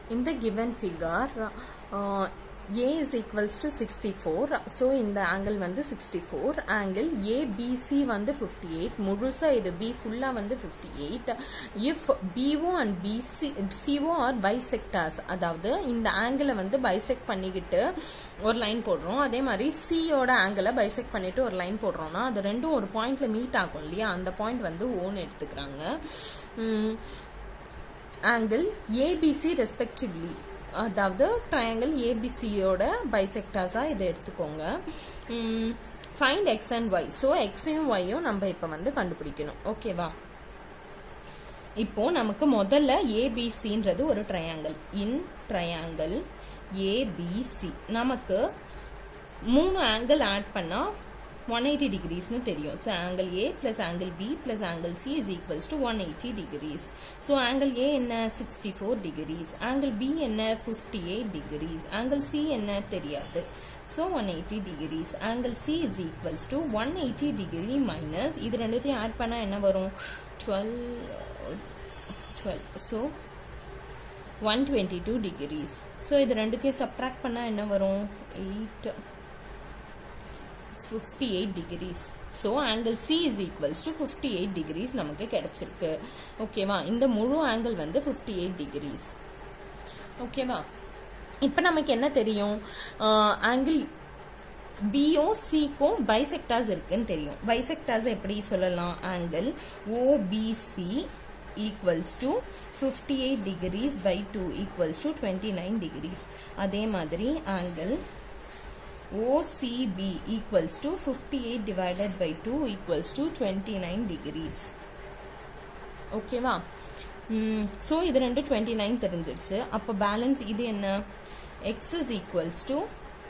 in the given figure uh, a is equals to 64 so இந்த angle வந்து 64 angle ABC வந்து 58 முழுசா இது B ஃபுல்லா வந்து 58 if BO and BC CO are bisectors அதாவது இந்த angle வந்து bisect பண்ணிக்கிட்டு ஒரு லைன் போடுறோம் அதே மாதிரி C யோட angle bisect பண்ணிட்டு ஒரு லைன் போடுறோம்னா அது ரெண்டும் ஒரு பாயிண்ட்ல மீட் ஆகும் இல்லையா அந்த பாயிண்ட் வந்து ஓன்னு எடுத்துக்கிறாங்க ஆங்கிள் ஏபிசி ரெஸ்பெக்டிவ்லி அதாவது ட்ரையாங்கிள் ஏபிசியோட பைசெக்டாஸா இதை எடுத்துக்கோங்க find X and Y so எக்ஸையும் ஒய்யும் நம்ம இப்போ வந்து கண்டுபிடிக்கணும் ஓகேவா இப்போ நமக்கு முதல்ல ஏபிசின்றது ஒரு ட்ரையாங்கிள் இன் ட்ரையாங்கிள் ஏபிசி நமக்கு மூணு ஆங்கிள் ஆட் பண்ணா ஒன் எயிட்டி டிகிரிஸ்னு தெரியும் so angle A plus angle B plus angle C is equals to one eighty degrees so angle A என்ன sixty four degrees angle B என்ன fifty eight degrees angle C என்ன தெரியாது so one eighty degrees angle C is equals to one eighty degree minus இது ரெண்டுத்தையும் add பண்ணால் என்ன வரும் twelve twelve so one twenty two degrees so இது ரெண்டுத்தையும் சப்ட்ராக்ட் பண்ணால் என்ன வரும் eight 58 degrees. So, angle C is equals to 58 degrees நமக்கு கிடைச்சிருக்கு ஓகேவா இந்த முழு ஆங்கிள் வந்து 58 degrees ஓகேவா இப்போ நமக்கு என்ன தெரியும் ஆங்கிள் பிஓ சிக்கும் பைசெக்டாஸ் இருக்குன்னு தெரியும் பைசெக்டாஸ் எப்படி சொல்லலாம் angle OBC equals to fifty eight degrees by two equals to twenty nine degrees அதே மாதிரி angle OCB equals to 58 divided by 2 equals to 29 degrees. ஓகேவா ஸோ இது ரெண்டு டுவெண்ட்டி நைன் தெரிஞ்சிருச்சு அப்போ பேலன்ஸ் இது என்ன எக்ஸ் இஸ் ஈக்குவல்ஸ் டு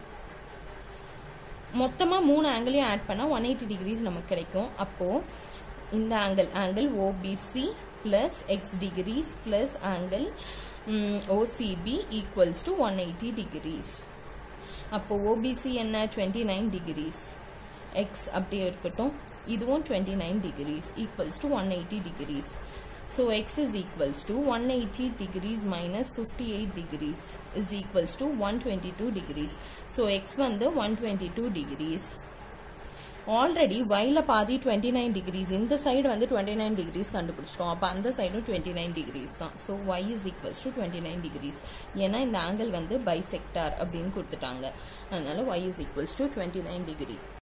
மொத்தமாக மூணு ஆங்கிளையும் ஆட் பண்ணால் ஒன் எயிட்டி டிகிரிஸ் நமக்கு கிடைக்கும் அப்போ இந்த angle angle OBC plus X degrees plus angle OCB equals to one eighty degrees அப்போ ஓபிசி என்ன டுவெண்ட்டி நைன் டிகிரிஸ் எக்ஸ் அப்படியே இருக்கட்டும் இதுவும் twenty nine degrees equals to one eighty degrees so X is equals to one eighty degrees minus fifty eight degrees is equals to one twenty two degrees so X வந்து one twenty two degrees already வைல பாதி twenty nine degrees இந்த side வந்து twenty nine degrees கண்டுபிடிச்சிட்டோம் அப்போ அந்த சைடும் twenty nine degrees தான் so Y is equals to twenty nine degrees ஏன்னா இந்த ஆங்கிள் வந்து பைசெக்டார் அப்படின்னு கொடுத்துட்டாங்க அதனால Y is equals to twenty nine degree